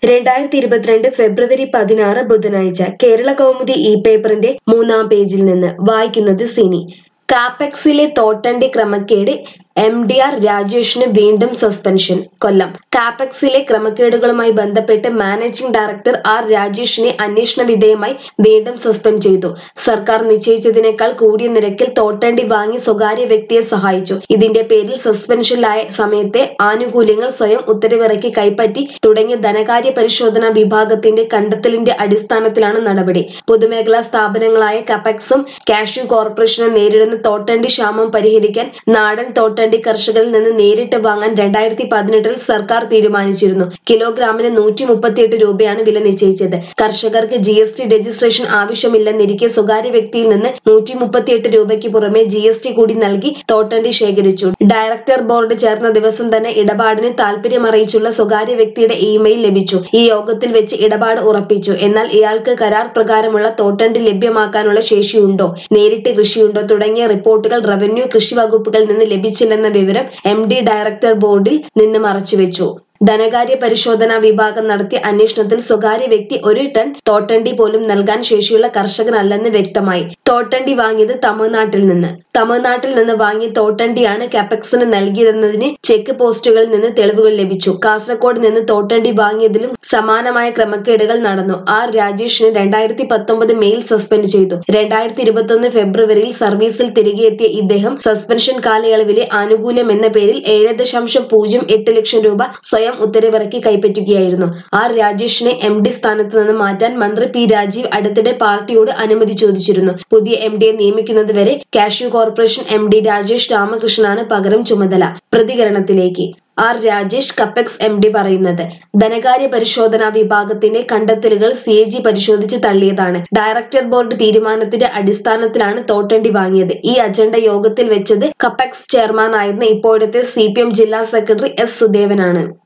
രണ്ടായിരത്തി ഇരുപത്തിരണ്ട് ഫെബ്രുവരി പതിനാറ് ബുധനാഴ്ച കേരള കൗമുദി ഇ പേപ്പറിന്റെ മൂന്നാം പേജിൽ നിന്ന് വായിക്കുന്നത് സിനി കാപെക്സിലെ തോട്ടണ്ടി ക്രമക്കേട് എം ഡി ആർ രാജേഷിന് വീണ്ടും സസ്പെൻഷൻ കൊല്ലം കാപെക്സിലെ ക്രമക്കേടുകളുമായി ബന്ധപ്പെട്ട് മാനേജിംഗ് ഡയറക്ടർ ആർ രാജേഷിനെ അന്വേഷണ വിധേയമായി വീണ്ടും സസ്പെൻഡ് ചെയ്തു സർക്കാർ നിശ്ചയിച്ചതിനേക്കാൾ കൂടിയ നിരക്കിൽ തോട്ടണ്ടി വാങ്ങി സ്വകാര്യ വ്യക്തിയെ സഹായിച്ചു ഇതിന്റെ പേരിൽ സസ്പെൻഷനിലായ സമയത്തെ ആനുകൂല്യങ്ങൾ സ്വയം ഉത്തരവിറക്കി കൈപ്പറ്റി തുടങ്ങിയ ധനകാര്യ പരിശോധനാ വിഭാഗത്തിന്റെ കണ്ടെത്തലിന്റെ അടിസ്ഥാനത്തിലാണ് നടപടി പൊതുമേഖലാ സ്ഥാപനങ്ങളായ കപെക്സും കാഷ്യൂ കോർപ്പറേഷനും നേരിടുന്ന തോട്ടണ്ടി ക്ഷാമം പരിഹരിക്കാൻ നാടൻ തോട്ടണ്ടി കർഷകരിൽ നിന്ന് നേരിട്ട് വാങ്ങാൻ രണ്ടായിരത്തി പതിനെട്ടിൽ സർക്കാർ തീരുമാനിച്ചിരുന്നു കിലോഗ്രാമിന് നൂറ്റി മുപ്പത്തിയെട്ട് രൂപയാണ് വില നിശ്ചയിച്ചത് കർഷകർക്ക് ജി എസ് ടി രജിസ്ട്രേഷൻ ആവശ്യമില്ലെന്നിരിക്കെ സ്വകാര്യ വ്യക്തിയിൽ നിന്ന് നൂറ്റി മുപ്പത്തിയെട്ട് രൂപയ്ക്ക് പുറമെ ജി എസ് ടി കൂടി നൽകി തോട്ടണ്ടി ശേഖരിച്ചു ഡയറക്ടർ ബോർഡ് ചേർന്ന ദിവസം തന്നെ ഇടപാടിന് താൽപര്യമറിയിച്ചുള്ള സ്വകാര്യ വ്യക്തിയുടെ ഇമെയിൽ ലഭിച്ചു ഈ യോഗത്തിൽ വെച്ച് ഇടപാട് ഉറപ്പിച്ചു എന്നാൽ ഇയാൾക്ക് കരാർ പ്രകാരമുള്ള തോട്ടണ്ടി ലഭ്യമാക്കാനുള്ള ശേഷിയുണ്ടോ നേരിട്ട് കൃഷിയുണ്ടോ തുടങ്ങിയ റിപ്പോർട്ടുകൾ റവന്യൂ കൃഷി വകുപ്പുകളിൽ നിന്ന് ലഭിച്ചില്ലെന്ന വിവരം എം ഡി ഡയറക്ടർ ബോർഡിൽ നിന്ന് മറച്ചുവെച്ചു ധനകാര്യ പരിശോധനാ വിഭാഗം നടത്തിയ അന്വേഷണത്തിൽ സ്വകാര്യ വ്യക്തി ഒരു ടൺ തോട്ടണ്ടി പോലും നൽകാൻ ശേഷിയുള്ള കർഷകനല്ലെന്ന് വ്യക്തമായി തോട്ടണ്ടി വാങ്ങിയത് തമിഴ്നാട്ടിൽ നിന്ന് തമിഴ്നാട്ടിൽ നിന്ന് വാങ്ങിയ തോട്ടണ്ടിയാണ് കെപെക്സിന് നൽകിയതെന്നതിന് ചെക്ക് പോസ്റ്റുകളിൽ നിന്ന് തെളിവുകൾ ലഭിച്ചു കാസർഗോഡ് നിന്ന് തോട്ടണ്ടി വാങ്ങിയതിലും സമാനമായ ക്രമക്കേടുകൾ നടന്നു ആർ രാജേഷിനെ രണ്ടായിരത്തി പത്തൊമ്പത് മെയിൽ സസ്പെൻഡ് ചെയ്തു രണ്ടായിരത്തി ഇരുപത്തൊന്ന് ഫെബ്രുവരിയിൽ സർവീസിൽ തിരികെ എത്തിയ ഇദ്ദേഹം സസ്പെൻഷൻ കാലയളവിലെ ആനുകൂല്യം എന്ന പേരിൽ ഏഴ് ദശാംശം പൂജ്യം എട്ട് ലക്ഷം രൂപ സ്വയം ഉത്തരവിറക്കി കൈപ്പറ്റുകയായിരുന്നു ആർ രാജേഷിനെ എം ഡി സ്ഥാനത്ത് നിന്ന് മാറ്റാൻ മന്ത്രി പി രാജീവ് അടുത്തിടെ പാർട്ടിയോട് അനുമതി ചോദിച്ചിരുന്നു പുതിയ എം ഡിയെ നിയമിക്കുന്നതുവരെ cashew corporation M D Rajesh രാമകൃഷ്ണനാണ് പകരം ചുമതല പ്രതികരണത്തിലേക്ക് R Rajesh Capex M D പറയുന്നത് ധനകാര്യ പരിശോധനാ വിഭാഗത്തിന്റെ കണ്ടെത്തലുകൾ സി എ ജി പരിശോധിച്ച് തള്ളിയതാണ് ഡയറക്ടർ ബോർഡ് തീരുമാനത്തിന്റെ അടിസ്ഥാനത്തിലാണ് തോട്ടണ്ടി വാങ്ങിയത് ഈ അജണ്ട യോഗത്തിൽ വെച്ചത് കപ്പെക്സ് ചെയർമാനായിരുന്ന ഇപ്പോഴത്തെ സി ജില്ലാ സെക്രട്ടറി എസ് സുദേവനാണ്